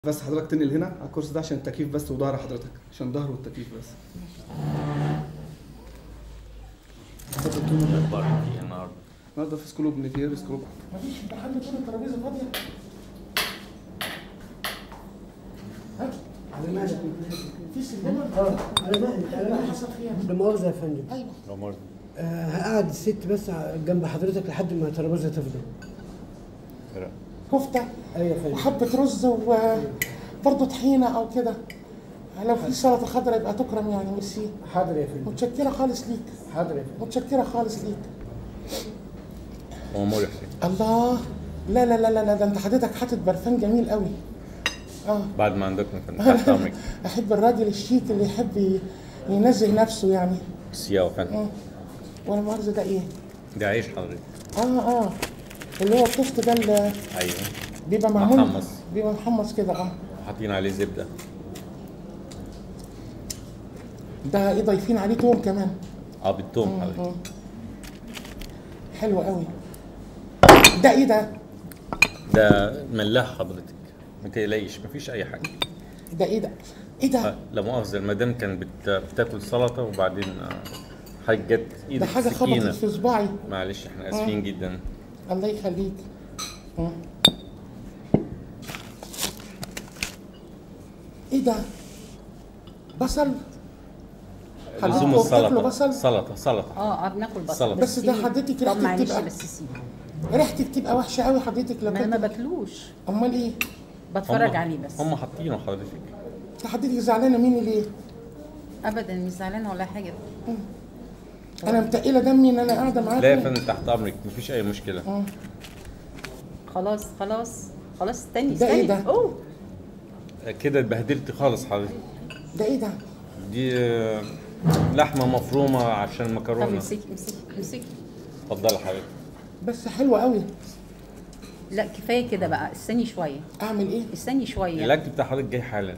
بس حضرتك تنقل هنا على الكرسي ده عشان التكييف بس وظهر حضرتك عشان ظهر والتكييف بس اتفضل كلمة اخبار ايه النهارده النهارده في سكولوب نيفير سكولوب مفيش امتحان كل الترابيزه فاضيه ها؟ على مالك في سلمه اه على مالك على اللي مالك حصل فيها لا مؤاخذة يا فندم ايوه عمر آه هقعد الست بس جنب حضرتك لحد ما الترابيزة تفضى كفته ايوه يا فندم وحبه رز وبرضه طحينه او كده لو في سلطه خضراء يبقى تكرم يعني ميرسي حاضر يا فندم متشكره خالص ليك حاضر يا فندم متشكره خالص ليك عمر حسين الله لا لا لا لا لا ده انت حضرتك حاطط برفان جميل قوي اه بعد ما عندكم كنت تحت امرك احب الراجل الشيك اللي يحب ي- ينزه نفسه يعني سياو فن اه ولا مؤاخذه ده ايه ده عيش حضرتك اه اه اللي هو الكفت ده اللي ايوه بيبقى معمول محمص. بيبقى محمص كده اه حاطين عليه زبده ده ايه ضايفين عليه توم كمان اه بالثوم حضرتك مم. حلو قوي ده ايه ده ده ملاح حضرتك ما تقلقيش مفيش اي حاجه ده ايه ده ايه آه، ده لا مؤاخذه المدام كانت بت... بتاكل سلطه وبعدين آه، حاجه جت ده ايدك حاجه سكينه خبطت في صباعي معلش احنا اسفين جدا الله يخليك مم. ايه ده بصل لزوم حضرتك بتاكلوا السلطه بصل سلطه سلطه اه اه بناكل بصل سلطة. بس ده حضرتك طب ريحتك معلش تبقى بس سيبه ريحتك تبقى وحشه قوي حضرتك لو ما انا ما كنت باكلوش امال ايه بتفرج هم- عليه بس هم حاطينه حضرتك انت حضرتك زعلانه مني ليه ابدا مش زعلانه ولا حاجه انا متقله دمي ان انا قاعده معاك لا يا فندم تحت امرك مفيش اي مشكله خلاص خلاص خلاص استني ده إيه استني ده؟ اوه كده اتبهدلت خالص حضرتك ده ايه ده دي آه، لحمه مفرومه عشان طب المكرونه امسكي امسكي امسكي اتفضلي حضرتك بس حلوه قوي لا كفايه كده بقى استني شويه اعمل ايه استني شويه الاكل بتاع حضرتك جاي حالا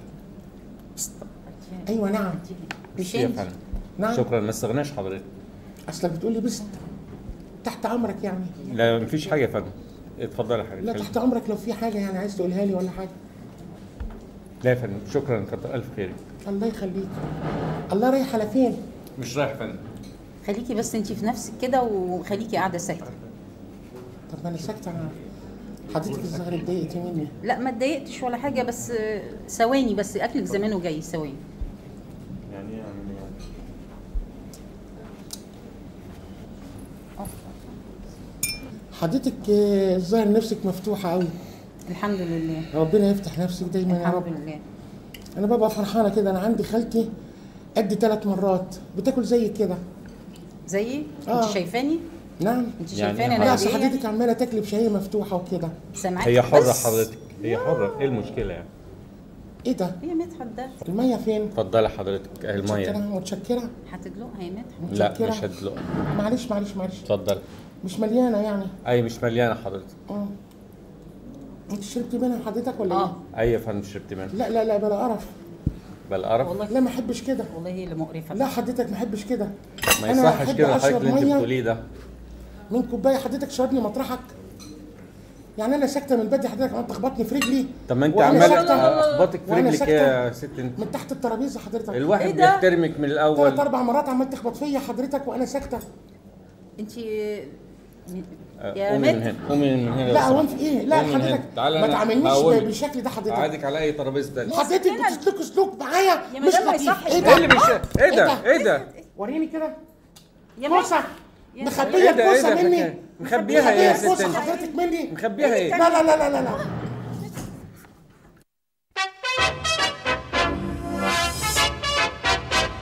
ايوه نعم مش يا انت فندم نعم شكرا ما استغناش حضرتك اصلك بتقول لي بس تحت امرك يعني لا مفيش حاجه يا فندم اتفضلي يا لا حضرتك تحت امرك لو في حاجه يعني عايز تقولها لي ولا حاجه لا يا فندم شكرا كتر الف خيرك الله يخليك الله رايح على فين مش رايح يا فندم خليكي بس انت في نفسك كده وخليكي قاعده ساكته طب ما انا ساكته انا حضرتك الظاهر اتضايقتي مني لا ما اتضايقتش ولا حاجه بس آه، ثواني بس اكلك زمانه جاي ثواني يعني ايه يعني آه، حضرتك آه، الظاهر نفسك مفتوحه قوي الحمد لله ربنا يفتح نفسك دايما يا رب الحمد لله انا ببقى فرحانه كده انا عندي خالتي قد ثلاث مرات بتاكل زي كده زيي آه. انت شايفاني نعم انت يعني شايفاني إيه انا لا قد اصل ايه حضرتك عماله تاكلي بشهيه مفتوحه وكده سامعاكي هي حره بس. حضرتك هي حره ايه المشكله يعني ايه ده هي مدحت ده الميه فين اتفضلي حضرتك اهي متشكره الميه متشكره هتدلقها يا مدحت لا متشكرة. مش هتدلق معلش معلش معلش اتفضلي مش مليانه يعني اي مش مليانه حضرتك اه انت شربتي منها حضرتك ولا اه اي يا فندم شربت منها ايه؟ لا لا لا بلا قرف بالقرف والله لا ما احبش كده والله هي اللي مقرفه لا حضرتك ما احبش كده ما أنا يصحش أحب كده حضرتك أشرب اللي انت مية. بتقوليه ده من كوبايه حضرتك شربني مطرحك يعني انا ساكته من بدري حضرتك عمال تخبطني في رجلي طب ما انت وأنا عماله ساكتة. اخبطك في وأنا رجلك ساكتة. يا ست انت من تحت الترابيزه حضرتك الواحد إيه ده؟ بيحترمك من ثلاث الاول اربع مرات عمال تخبط فيا حضرتك وانا ساكته انت آه، يا قومي من مت هنا قومي من هنا لو لا سمحت. هو في ايه لا قومي من هنا. حضرتك تعالى ما أنا تعاملنيش هقول. ب- بالشكل ده حضرتك قعدك على اي ترابيزه تانية حضرتك هنا. بتسلك سلوك معايا يا مش مدام ما لطيف يصحش ايه كده. ايه اللي ده مش ايه ده ده؟ ايه ده وريني كده يا كوسه يا مخبيه ايه ده ايه الكوسه ده مني فاكر؟ مخبيها ايه يا ست الكوسه انت حضرتك مني مخبيها ايه لا لا لا لا لا لا